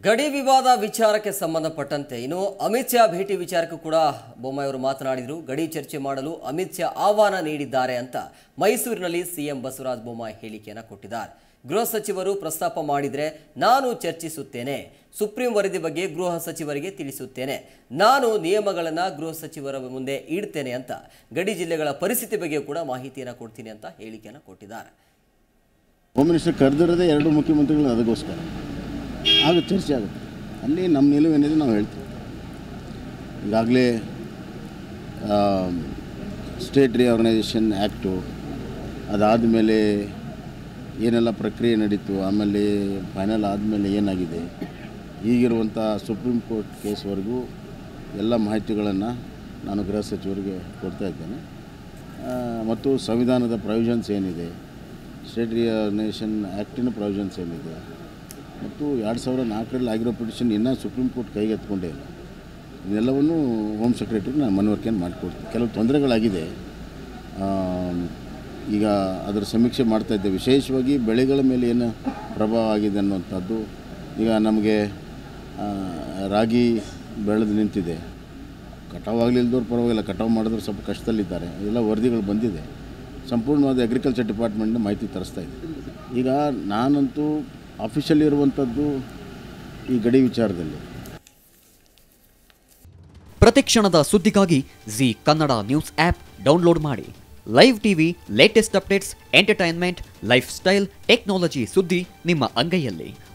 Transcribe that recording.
ಗಡಿ ವಿವಾದ ವಿಚಾರಕ್ಕೆ ಸಂಬಂಧಪಟ್ಟಂತೆ ಇನ್ನು ಅಮಿತ್ ಶಾ ಭೇಟಿ ವಿಚಾರಕ್ಕೂ ಕೂಡ ಬೊಮ್ಮಾಯಿ ಅವರು ಮಾತನಾಡಿದರು ಗಡಿ ಚರ್ಚೆ ಮಾಡಲು ಅಮಿತ್ ಶಾ ಆಹ್ವಾನ ನೀಡಿದ್ದಾರೆ ಅಂತ ಮೈಸೂರಿನಲ್ಲಿ ಸಿಎಂ ಬಸವರಾಜ ಬೊಮ್ಮಾಯಿ ಹೇಳಿಕೆಯನ್ನು ಕೊಟ್ಟಿದ್ದಾರೆ ಗೃಹ ಸಚಿವರು ಪ್ರಸ್ತಾಪ ಮಾಡಿದರೆ ನಾನು ಚರ್ಚಿಸುತ್ತೇನೆ ಸುಪ್ರೀಂ ವರದಿ ಬಗ್ಗೆ ಗೃಹ ಸಚಿವರಿಗೆ ತಿಳಿಸುತ್ತೇನೆ ನಾನು ನಿಯಮಗಳನ್ನು ಗೃಹ ಸಚಿವರ ಮುಂದೆ ಇಡ್ತೇನೆ ಅಂತ ಗಡಿ ಜಿಲ್ಲೆಗಳ ಪರಿಸ್ಥಿತಿ ಬಗ್ಗೆ ಕೂಡ ಮಾಹಿತಿಯನ್ನು ಕೊಡ್ತೀನಿ ಅಂತ ಹೇಳಿಕೆಯನ್ನು ಕೊಟ್ಟಿದ್ದಾರೆ ಹೋಮ್ ಮಿನಿಸ್ಟರ್ ಕರೆದಿರೋದೇ ಎರಡು ಮುಖ್ಯಮಂತ್ರಿಗಳು ಅದಕ್ಕೋಸ್ಕರ ಆಗ ಚರ್ಚೆ ಆಗುತ್ತೆ ಅಲ್ಲಿ ನಮ್ಮ ನಿಲುವೇನಿದೆ ನಾವು ಹೇಳ್ತೀವಿ ಈಗಾಗಲೇ ಸ್ಟೇಟ್ ರಿಆರ್ಗನೈಸೇಷನ್ ಆ್ಯಕ್ಟು ಅದಾದಮೇಲೆ ಏನೆಲ್ಲ ಪ್ರಕ್ರಿಯೆ ನಡೀತು ಆಮೇಲೆ ಫೈನಲ್ ಆದಮೇಲೆ ಏನಾಗಿದೆ ಈಗಿರುವಂಥ ಸುಪ್ರೀಂ ಕೋರ್ಟ್ ಕೇಸ್ವರೆಗೂ ಎಲ್ಲ ಮಾಹಿತಿಗಳನ್ನು ನಾನು ಗೃಹ ಸಚಿವರಿಗೆ ಕೊಡ್ತಾ ಇದ್ದೇನೆ ಆ, ಮತ್ತು ಸಂವಿಧಾನದ ಪ್ರೊವಿಷನ್ಸ್ ಏನಿದೆ ಸ್ಟೇಟ್ ರಿಯರ್ಗನೈಸೇಷನ್ ಆ್ಯಕ್ಟಿನ ಪ್ರೊವಿಷನ್ಸ್ ಏನಿದೆ ಮತ್ತು ಎರಡು ಸಾವಿರದ ನಾಲ್ಕರಲ್ಲಿ ಆಗಿರೋ ಪಿಟಿಷನ್ ಇನ್ನೂ ಸುಪ್ರೀಂ ಕೋರ್ಟ್ ಕೈಗೆ ಎತ್ಕೊಂಡೇ ಇಲ್ಲ ಇದೆಲ್ಲವನ್ನು ಹೋಮ್ ಸೆಕ್ರೆಟರಿಗೆ ನಾನು ಮನವರಿಕೆಯನ್ನು ಮಾಡಿಕೊಡ್ತೀನಿ ಕೆಲವು ತೊಂದರೆಗಳಾಗಿದೆ ಆ, ಈಗ ಅದರ ಸಮೀಕ್ಷೆ ಮಾಡ್ತಾ ಇದ್ದೆ ವಿಶೇಷವಾಗಿ ಬೆಳೆಗಳ ಮೇಲೆ ಏನು ಪ್ರಭಾವ ಆಗಿದೆ ಅನ್ನುವಂಥದ್ದು ಈಗ ನಮಗೆ ಆ, ರಾಗಿ ಬೆಳೆದು ನಿಂತಿದೆ ಕಟಾವು ಆಗಲಿಲ್ದವ್ರು ಪರವಾಗಿಲ್ಲ ಕಟಾವು ಮಾಡಿದ್ರೆ ಸ್ವಲ್ಪ ಕಷ್ಟದಲ್ಲಿದ್ದಾರೆ ಎಲ್ಲ ವರದಿಗಳು ಬಂದಿದೆ ಸಂಪೂರ್ಣವಾದ ಅಗ್ರಿಕಲ್ಚರ್ ಡಿಪಾರ್ಟ್ಮೆಂಟ್ನ ಮಾಹಿತಿ ತರಿಸ್ತಾ ಇದೆ ಈಗ ನಾನಂತೂ ಅಫಿಷಿಯಲ್ ಇರುವಂಥದ್ದು ಈ ಗಡಿ ವಿಚಾರದಲ್ಲಿ ಪ್ರತಿಕ್ಷಣದ ಸುದ್ದಿಗಾಗಿ Zee Kannada news app download ಮಾಡಿ live TV latest updates entertainment lifestyle technology ಸುದ್ದಿ ನಿಮ್ಮ ಅಂಗೈಯಲ್ಲಿ